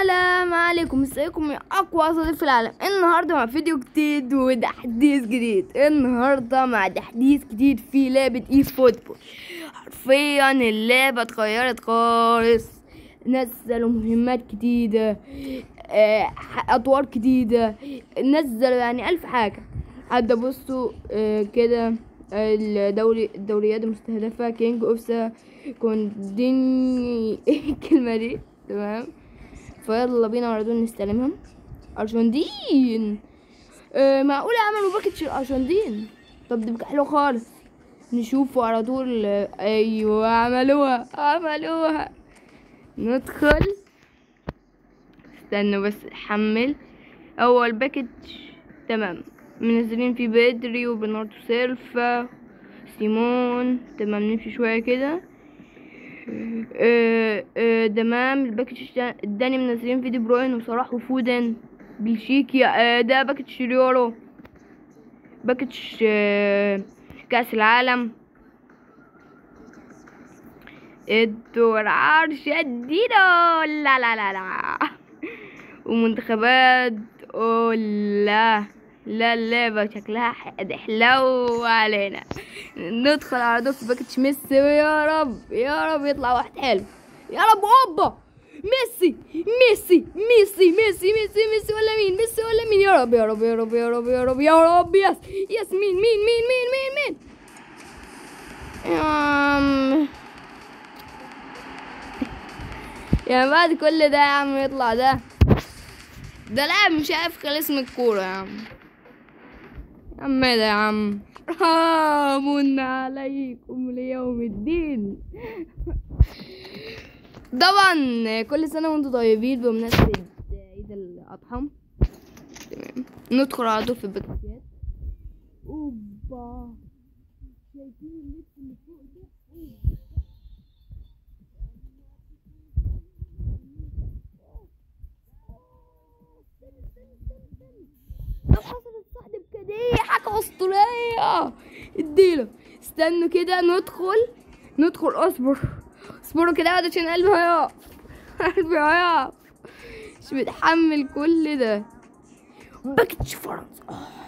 السلام عليكم ازيكم يا اقوى صديق في العالم النهارده مع فيديو جديد وتحديث جديد النهارده مع تحديث جديد في لعبه اي فوتبول حرفيا اللعبه اتغيرت خالص نزلوا مهمات جديده آه، اطوار جديده نزلوا يعني الف حاجه حتى بصوا آه، كده الدوري الدوريات المستهدفة كينج اوف سا كونديني الكلمة دي تمام فيلا بينا على طول نستلمهم ارجنتين آه معقولة عملوا باكج الارجنتين طب ده حلو خالص نشوفه على طول آه، ايوه عملوها عملوها ندخل استنوا بس حمل اول باكج تمام منزلين فيه بدري وبرناردو سيلفا سيمون تمام نمشي شوية كده آه، آه، تمام الباكج الشا- التاني منزلين فيه دي بروين وصلاح وفودن بلجيكي آه، ده باكج اليورو باكج آه، كأس العالم الدور عرش الدينو لا لا لا لا ومنتخبات لا لا اللعبة شكلها ح- حلو علينا ندخل على طول في باكج ميسي ويا رب يا رب يطلع واحد حلو يا رب اوبا ميسي ميسي ميسي ميسي ميسي ميسي ولا مين ميسي ولا مين يا رب يا رب يا رب يا رب يا رب يا رب يس يس مين مين مين مين مين مين يا يعني بعد كل ده يا عم يطلع ده ده لاعب مش عارف خلال اسم الكورة يا عم يا عم إيه ده يا عم حرام عليكم ليوم الدين طبعا كل سنة وانتم طيبين بمناسبة عيد الأضحى تمام ندخل على طول في الباكيتات اوبا شايفين اللبس اللي فوق ده أوبا. لو حصل الصعد بكدية حاجة أسطورية اديله استنوا كده ندخل ندخل اصبر اصبروا كده عشان قلبي هيقف قلبي هيقف مش متحمل كل ده باكج فرنسا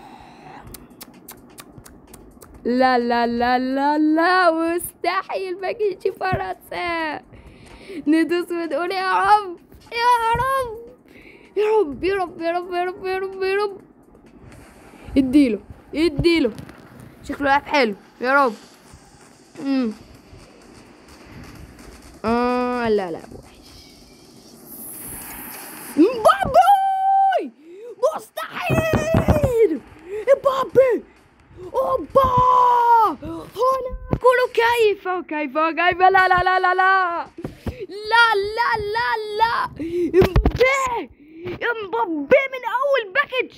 لا لا لا لا لا مستحيل باكج فرنسا ندوس ونقول يا رب يا رب يا رب يا رب يا رب يا رب يا رب يا رب اديله اديله شكله لاعب حلو يا رب امم اه لا لا وحش مبابي مستحيل مبابي اوبا هنا كله كيف كيف كيف لا لا لا لا لا لا لا لا لا مبابي مبابي من اول باكج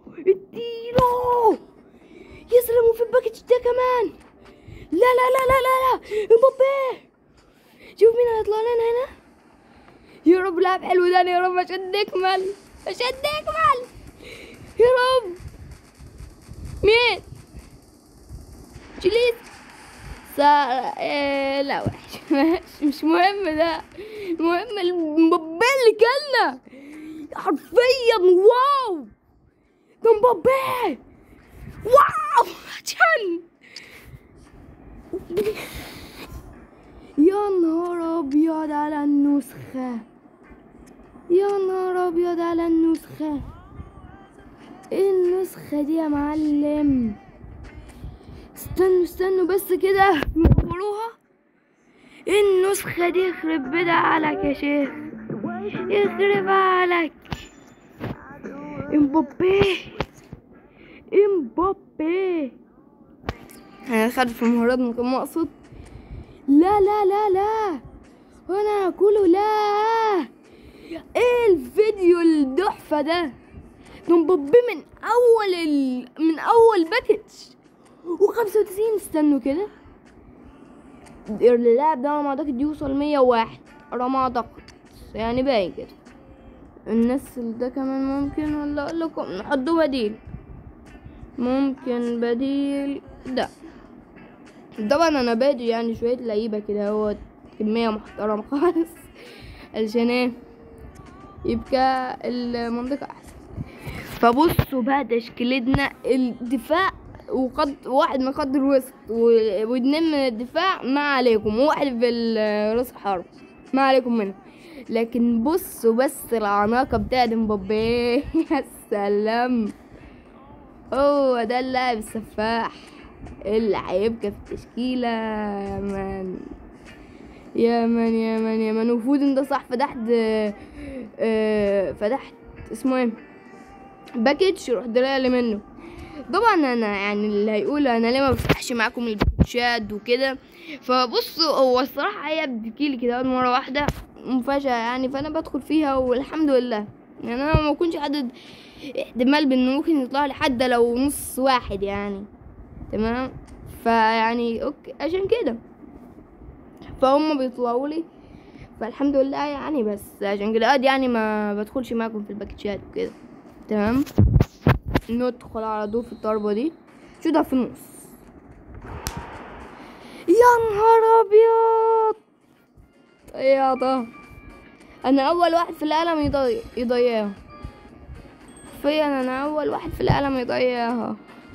اديله يسلموا في الباكج ده كمان لا لا لا لا لا لا مبابي شوف مين هيطلع لنا هنا يا رب لاعب حلو ده يا رب عشان نكمل عشان نكمل يا رب مين جليس سا... إيه لا وحش مش- مش مهم ده المهم المبابي اللي كلنا حرفيا واو ده مبابي واو عشان يا نهار ابيض على النسخة يا نهار ابيض على النسخة ايه النسخة دي يا معلم استنوا استنوا بس كده نقولوها ايه النسخة دي يخرب بيدها عليك يا شيخ يخرب عليك امبابي امبابي انا دخلت في المهارات من غير ما اقصد لا لا لا لا وانا اقوله لا ايه الفيديو التحفه ده ده مبابي من اول ال... من اول باكج و95 استنوا كده اللاعب ده على ما اعتقد يوصل 101 على ما اعتقد يعني باين كده الناس ده كمان ممكن ولا اقول لكم نحطه بديل ممكن بديل ده طبعا انا بادي يعني شويه لعيبه كده هو كميه محترمه خالص علشان ايه يبقى المنطقة احسن فبصوا بقى تشكيلتنا الدفاع وقد واحد من خط الوسط و- واتنين من الدفاع ما عليكم وواحد في ال- راس الحرب ما عليكم منه لكن بصوا بس العناقة بتاعت مبابي يا سلام هو ده اللاعب السفاح اللي هيبقى في التشكيلة يا مان يا مان يا مان يا مان وفودن ده صح فتحت آه، آه، فتحت اسمه ايه باكيتش رحت لي منه طبعا انا يعني اللي هيقول انا ليه ما بفتحش معاكم الباكيتشات وكده فبصوا هو الصراحه هي بتجيلي كده مره واحده مفاجاه يعني فانا بدخل فيها والحمد لله يعني انا ما كنتش حدد احتمال بانه ممكن يطلع لي حتى لو نص واحد يعني تمام فيعني اوكي عشان كده فهم بيطلعوا لي فالحمد لله يعني بس عشان كده قاعد يعني ما بدخلش معاكم في الباكيتشات وكده تمام ندخل على طول في الضربة دي شو ده في النص يا نهار ابيض يا ده انا اول واحد في العالم يضيع يضيعها فعلا انا اول واحد في العالم يضيعها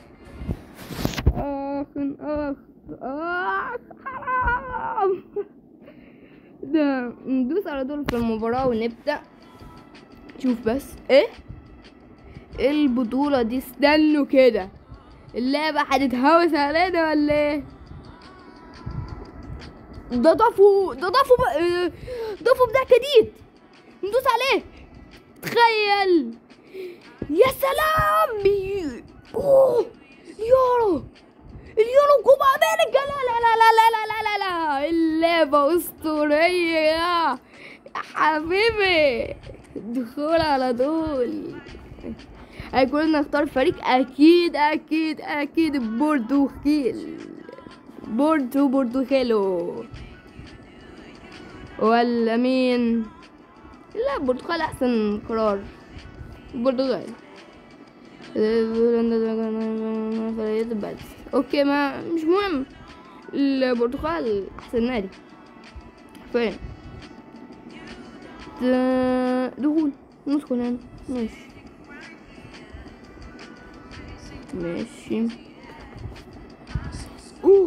اخ اخ اخ حرام ده ندوس على طول في المباراة ونبدأ شوف بس ايه البطولة دي استنوا كده اللعبة هتتهوس علينا ولا ايه ده ضافوا ده ضافوا ب... آه، ضافوا بتاع جديد ندوس عليه تخيل يا سلام ي- اوه اليورو اليورو كوبا امريكا لا لا لا لا لا لا لا لا لا اللعبة اسطورية يا حبيبي دخول على طول هيكون نختار فريق اكيد اكيد اكيد البرتغال بورتو برتغالو ولا مين لا البرتغال احسن قرار البرتغال بس اوكي ما مش مهم البرتغال احسن نادي فين دخول ندخل هنا ماشي ماشي اوه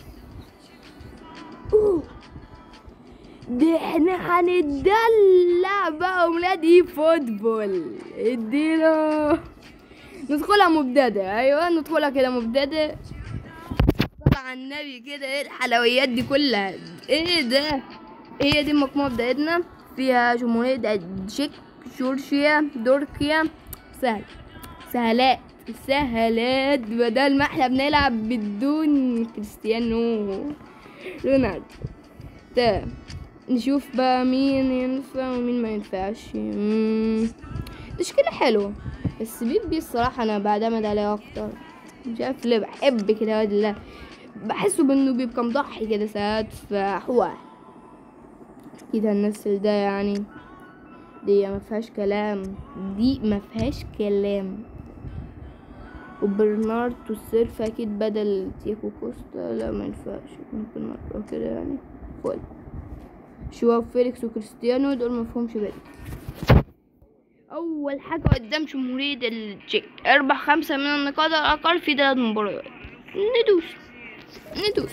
اوه ده احنا هنتدلع بقى ولادي فوتبول اديله ندخلها مبتدئ ايوه ندخلها كده مبتدئ طبعا النبي كده ايه الحلويات دي كلها ايه ده هي دي المجموعة بتاعتنا فيها جمهورية التشيك جورجيا تركيا سهل سهلات سهلات بدل ما احنا بنلعب بدون كريستيانو رونالدو تمام نشوف بقى مين ينفع ومين ما ينفعش مم. تشكيلة حلوة بس بيبي الصراحة أنا بعتمد عليه أكتر مش عارف ليه بحب كده واد الله بحسه بإنه بيبقى مضحي كده ساعات فحوار كده النسل ده يعني دي ما فيهاش كلام دي ما فيهاش كلام وبرناردو سيلفا اكيد بدل تياكو كوستا لا ما ينفعش ممكن مرة كده يعني فول شواو فيليكس وكريستيانو دول ما فيهمش بدل اول حاجة قدام جمهورية التشيك اربع خمسة من النقاط الاقل في ثلاث مباريات ندوس ندوس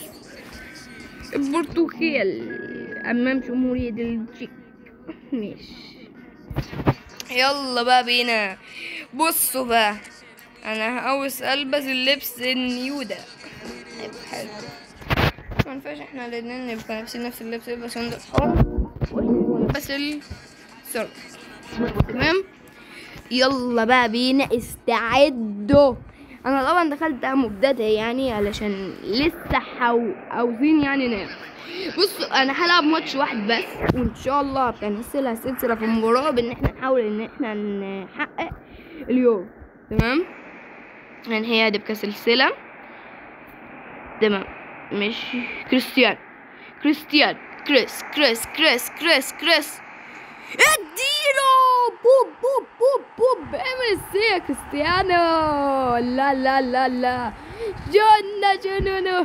البرتغال امام جمهورية التشيك ماشي يلا بقى بينا بصوا بقى انا هقوس البس اللبس النيو ده هيبقى حلو ما ينفعش احنا الاتنين نبقى لابسين نفس اللبس يبقى صندوق حر بس السر تمام يلا بقى بينا استعدوا انا طبعا دخلت مبتدئ يعني علشان لسه حو عاوزين يعني نام بصوا انا هلعب ماتش واحد بس وان شاء الله هنسلها سلسله في المباراه بان احنا نحاول ان احنا نحقق اليوم تمام يعني هي هتبقى سلسله تمام مش كريستيان كريستيان كريس كريس كريس كريس كريس اديله بوب بوب بوب بوب اعمل السي يا كريستيانو لا لا لا لا جنة جنونه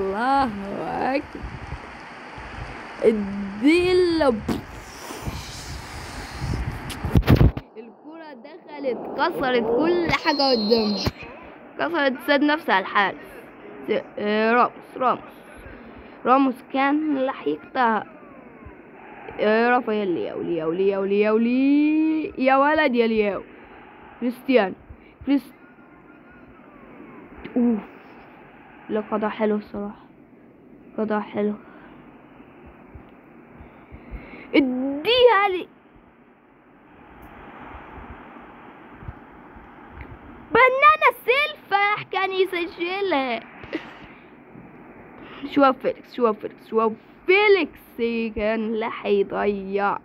الله اكبر اديله الكرة دخلت كسرت كل حاجة قدامها كسرت سد نفسها الحارس س- آه، راموس راموس راموس كان لحيقتها يا رافائيل لياو لياو لياو لياو لي يا ولد يا لياو كريستيانو كريست اوف لا قضاء حلو الصراحة قضاء حلو اديها لي بنانا سيلفا كان يسجلها شوف فيليكس شوف فيليكس شوف فيليكس كان لا حيضيع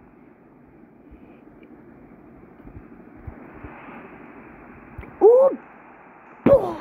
أوب. بوه.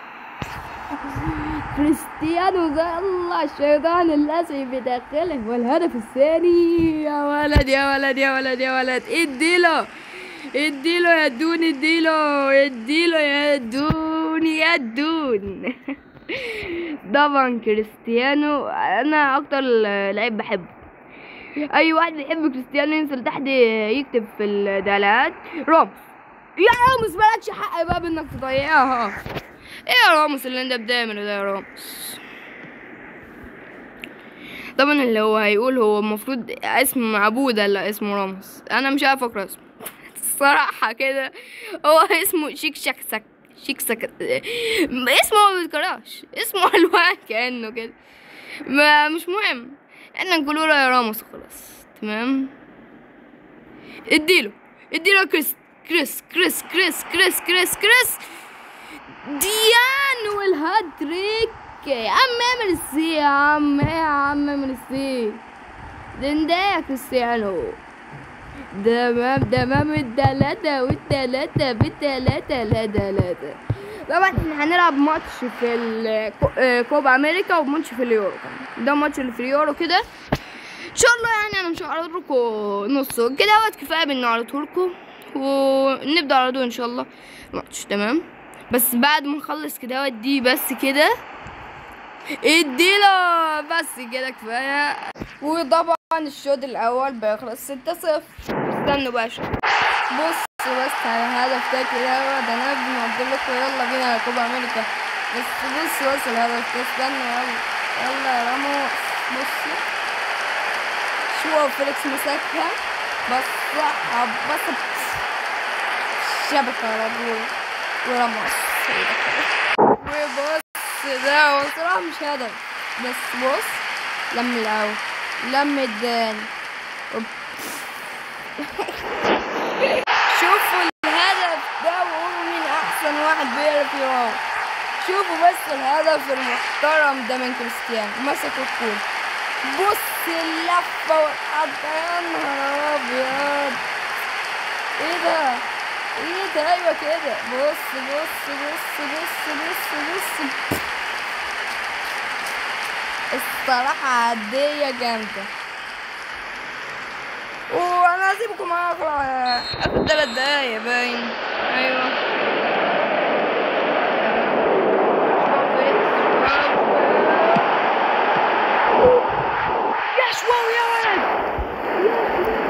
كريستيانو الله الشيطان الاسود بداخله والهدف الثاني يا ولد يا ولد يا ولد يا ولد اديله اديله يا دون اديله اديله يا دون يا دون طبعا كريستيانو انا اكتر لعيب بحبه اي واحد بيحب كريستيانو ينزل تحت يكتب في الدلالات راموس يا راموس مالكش حق بقى انك تضيعها ايه يا راموس اللي انت بتعمله ده يا راموس طبعا اللي هو هيقول هو المفروض اسم ابوه ده اللي اسمه راموس انا مش عارف اقرا اسمه الصراحه كده هو اسمه شيك شك سك شيك سك اسمه ما بيتقراش اسمه الوان كانه كده ما مش مهم احنا نقول له يا راموس خلاص تمام اديله اديله كريس كريس كريس كريس كريس كريس كريس ديان والهاتريك يا عم اعمل السي يا عم ايه يا عم اعمل السي ده ده يا كريستيانو تمام تمام التلاتة والتلاتة بالتلاتة لا تلاتة طبعا احنا هنلعب ماتش في الكوبا امريكا وماتش في اليورو كمان ده ماتش اللي في اليورو كده ان شاء الله يعني انا مش هعرض لكم نص كده وقت كفايه بان اعرضه لكم ونبدا على طول ان شاء الله ماتش تمام بس بعد ما نخلص كده دي بس كده اديله بس كده كفايه وطبعا الشوط الاول بيخلص ستة صفر استنوا بقى شوية بص بس على الهدف ده كده ده انا بنقول لكم يلا بينا على كوبا امريكا بس بص بص الهدف ده استنوا يلا يلا يا راموس بص شوف فيليكس مسكها بس صح بس شبكة على طول وراموس وبص ده هو صراحة مش هدف بس بص لم الأول لم الدان شوفوا الهدف ده وقولوا مين أحسن واحد بيعرف يراوغ شوفوا بس الهدف المحترم ده من كريستيانو مسك الكورة بص اللفة والحطة يا نهار أبيض ايه ده ايه ده ايوه كده بص بص بص بص بص بص الصراحة عادية جامدة وانا هسيبكم اخر اخر تلات دقايق باين ايوه يا شواوي يا ولد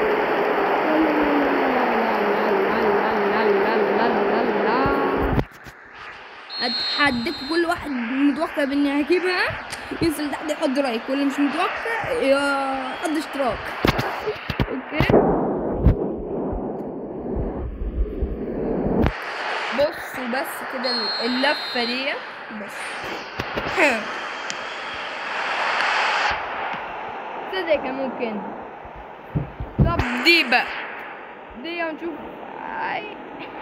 اتحداكوا كل واحد متوقع باني هجيبها ينزل تحت يحط رايك واللي مش متوقع يحط اشتراك اوكي بصوا بس كده اللفه دي بس كده كان ممكن طب دي بقى دي هنشوف اي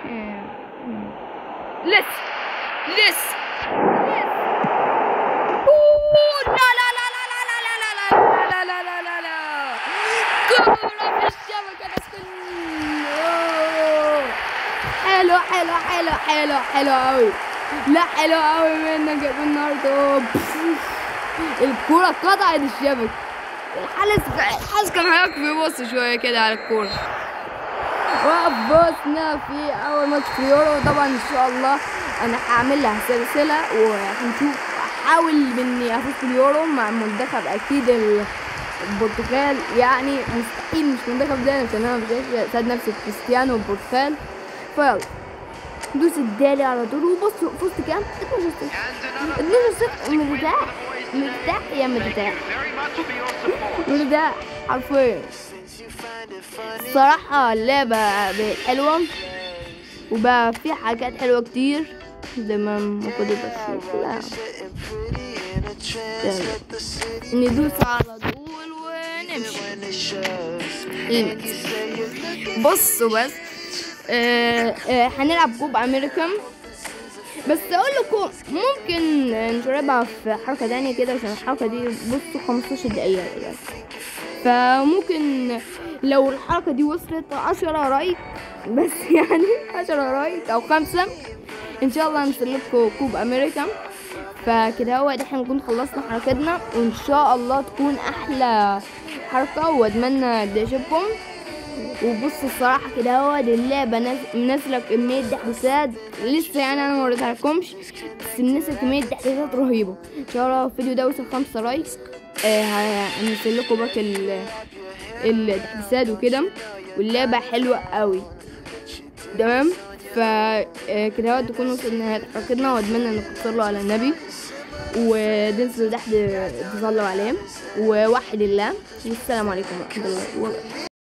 لسه لسه أوه، لا لا لا لا لا لا لا لا لا لا لا لا لا كورة في الشبكة بس أوه. حلو حلو حلو حلو حلو أوي لا حلو أوي منك يا بناردو الكورة قطعت الشبكة الحارس الحارس كان هيقف يبص شوية كده على الكورة وبصنا في اول ماتش في اليورو طبعا ان شاء الله انا هعمل لها سلسله وهنشوف احاول اني افوز في اليورو مع المنتخب اكيد ال- البرتغال يعني مستحيل مش منتخب زي عشان انا مش شايف ساعد نفسي كريستيانو والبرتغال فيلا دوس الدالي على طول وبص فزت كام 12 صفر 12 صفر مرتاح مرتاح يا مرتاح مرتاح حرفيا الصراحة اللعبة بقت حلوة وبقى في حاجات حلوة كتير زي ما ما كنت بشوف لا ندوس على طول ونمشي إيه. بصوا بس آه آه هنلعب كوب امريكان بس اقول لكم ممكن نجربها في حركه تانية كده عشان الحركه دي بصوا 15 دقيقه يعني. فممكن لو الحركه دي وصلت 10 رايك بس يعني 10 رايك او خمسة ان شاء الله هنسلم لكم كوب امريكا فكده هو احنا نكون خلصنا حركتنا وان شاء الله تكون احلى حركه واتمنى تعجبكم وبص الصراحة كده هو دي اللعبة ناز- منزلة كمية تحديثات لسه يعني أنا موريتها لكمش بس منزلة كمية تحديثات رهيبة إن شاء الله الفيديو ده وصل خمسة لايك آه، ه- هنزل لكم باقي ال- التحديثات وكده واللعبة حلوة قوي تمام فكده هو تكون وصل نهاية حلقتنا وأتمنى إنكم تصلوا على النبي وتنزلوا تحت تصلوا عليه ووحد الله والسلام عليكم ورحمة الله وبركاته